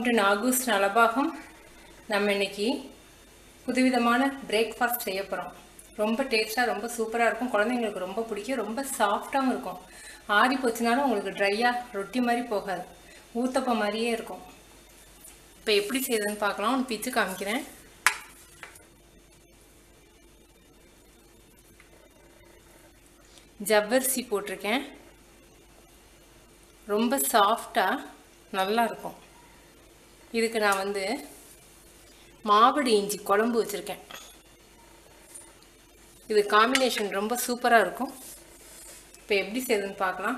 to நாகூஸ் நலபாகம் நம்ம இன்னைக்கு புதுவிதமான பிரேக்ஃபாஸ்ட் செய்ய போகிறோம் ரொம்ப டேஸ்ட்டாக ரொம்ப சூப்பராக இருக்கும் குழந்தைங்களுக்கு ரொம்ப பிடிக்கும் ரொம்ப சாஃப்டாகவும் இருக்கும் ஆறி போச்சுனாலும் உங்களுக்கு ட்ரையாக ரொட்டி மாதிரி போகாது ஊத்தப்பம் மாதிரியே இருக்கும் இப்போ எப்படி செய்யுதுன்னு பார்க்கலாம் ஒன்று பிச்சு காமிக்கிறேன் ஜவ்வரிசி போட்டிருக்கேன் ரொம்ப சாஃப்டாக நல்லா இருக்கும் இதுக்கு நான் வந்து மாவடி இஞ்சி குழம்பு வச்சுருக்கேன் இது காம்பினேஷன் ரொம்ப சூப்பராக இருக்கும் இப்போ எப்படி செய்யுதுன்னு பார்க்கலாம்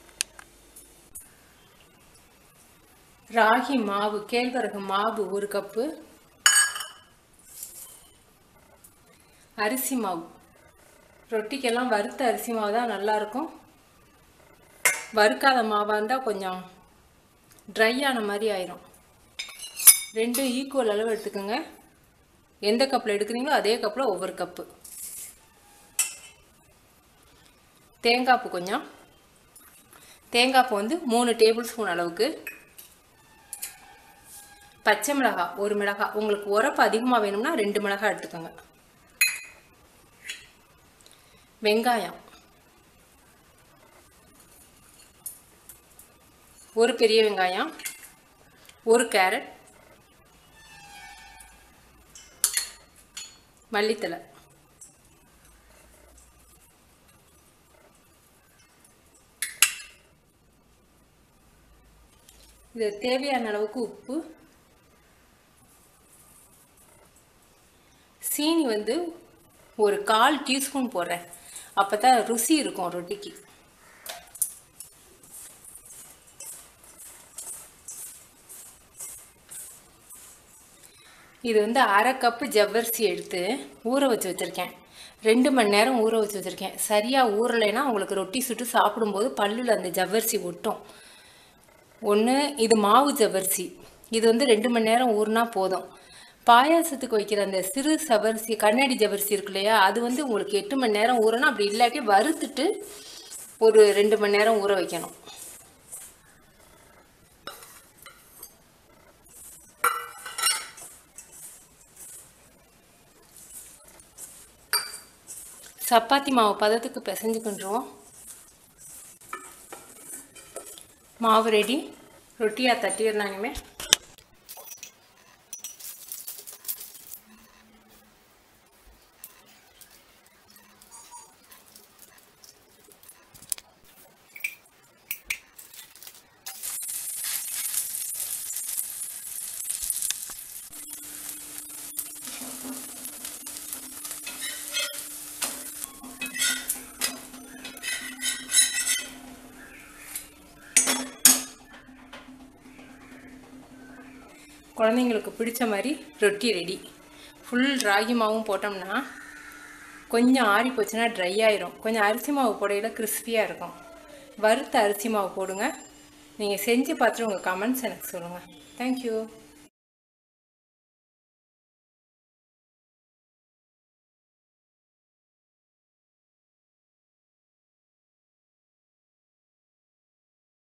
ராகி மாவு கேழ்வரகு மாவு ஒரு கப்பு அரிசி மாவு ரொட்டிக்கெல்லாம் வறுத்த அரிசி மாவு தான் நல்லாயிருக்கும் வறுக்காத மாவாக இருந்தால் கொஞ்சம் ட்ரை ஆன மாதிரி ஆயிரும் ரெண்டும் ஈக்குவல் அளவு எடுத்துக்கோங்க எந்த கப்பில் எடுக்கிறீங்களோ அதே கப்பில் ஒவ்வொரு கப்பு தேங்காய் பூ கொஞ்சம் தேங்காய் பூ வந்து மூணு டேபிள் ஸ்பூன் அளவுக்கு பச்சை மிளகாய் ஒரு மிளகாய் உங்களுக்கு உரப்பு அதிகமாக வேணும்னா ரெண்டு மிளகாய் எடுத்துக்கோங்க வெங்காயம் ஒரு பெரிய வெங்காயம் ஒரு கேரட் மல்லித்தலை இது தேவையான அளவுக்கு உப்பு சீனி வந்து ஒரு கால் டீஸ்பூன் போடுறேன் அப்போ தான் ருசி இருக்கும் ரொட்டிக்கு இது வந்து அரை கப்பு ஜவ்வரிசி எடுத்து ஊற வச்சு வச்சுருக்கேன் ரெண்டு மணி நேரம் ஊற வச்சு வச்சுருக்கேன் சரியாக ஊறலைன்னா உங்களுக்கு ரொட்டி சுட்டு சாப்பிடும்போது பல்லில் அந்த ஜவ்வரிசி ஒட்டும் ஒன்று இது மாவு ஜவ்வரிசி இது வந்து ரெண்டு மணி நேரம் ஊறினா போதும் பாயாசத்துக்கு வைக்கிற அந்த சிறு சவரிசி கண்ணாடி ஜவ்வரிசி இருக்கு இல்லையா அது வந்து உங்களுக்கு எட்டு மணி நேரம் ஊறணும் அப்படி இல்லாட்டி வறுத்துட்டு ஒரு ரெண்டு மணி நேரம் ஊற வைக்கணும் சப்பாத்தி மாவு பதத்துக்கு பிசைஞ்சுக்கின்றோம் மாவு ரெடி ரொட்டியாக தட்டிடுறாங்கமே குழந்தைங்களுக்கு பிடிச்ச மாதிரி ரொட்டி ரெடி ஃபுல் ராகி மாவும் போட்டோம்னா கொஞ்சம் ஆறி போச்சுன்னா ட்ரை ஆயிரும் கொஞ்சம் அரிசி மாவு போடையில் கிறிஸ்பியாக இருக்கும் வறுத்த அரிசி மாவு போடுங்க நீங்கள் செஞ்சு பார்த்துட்டு உங்கள் கமெண்ட்ஸ் எனக்கு சொல்லுங்கள் தேங்க்யூ